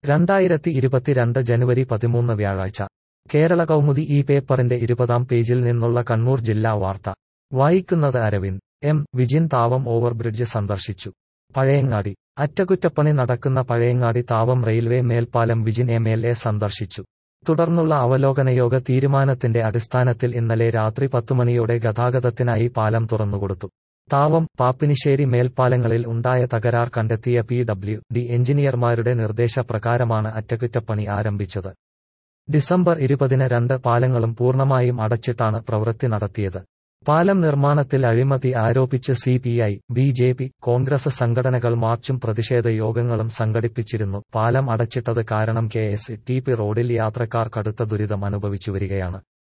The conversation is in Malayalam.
രണ്ടായിരത്തി ഇരുപത്തിരണ്ട് ജനുവരി പതിമൂന്ന് വ്യാഴാഴ്ച കേരള കൗമുദി ഈ പേപ്പറിന്റെ ഇരുപതാം പേജിൽ നിന്നുള്ള കണ്ണൂർ ജില്ലാ വാർത്ത വായിക്കുന്നത് അരവിന്ദ് എം വിജിൻ താവം ഓവർബ്രിഡ്ജ് സന്ദർശിച്ചു പഴയങ്ങാടി അറ്റകുറ്റപ്പണി നടക്കുന്ന പഴയങ്ങാടി താവം റെയിൽവേ മേൽപ്പാലം വിജിൻ എം എൽ എ സന്ദർശിച്ചു തുടർന്നുള്ള അവലോകനയോഗ തീരുമാനത്തിന്റെ അടിസ്ഥാനത്തിൽ ഇന്നലെ രാത്രി പത്തുമണിയോടെ ഗതാഗതത്തിനായി പാലം തുറന്നുകൊടുത്തു താവം പാപ്പിനിശ്ശേരി മേൽപ്പാലങ്ങളിൽ ഉണ്ടായ തകരാർ കണ്ടെത്തിയ പി ഡബ്ല്യു ഡി എഞ്ചിനീയർമാരുടെ നിർദ്ദേശപ്രകാരമാണ് അറ്റകുറ്റപ്പണി ആരംഭിച്ചത് ഡിസംബർ ഇരുപതിന് രണ്ട് പാലങ്ങളും പൂർണ്ണമായും അടച്ചിട്ടാണ് പ്രവൃത്തി നടത്തിയത് പാലം നിർമ്മാണത്തിൽ അഴിമതി ആരോപിച്ച് C P I B J P Congress സംഘടനകൾ മാർച്ചും പ്രതിഷേധ യോഗങ്ങളും സംഘടിപ്പിച്ചിരുന്നു പാലം അടച്ചിട്ടത് കാരണം കെ എസ് ടി പി റോഡിൽ യാത്രക്കാർ കടുത്ത ദുരിതം അനുഭവിച്ചു വരികയാണ്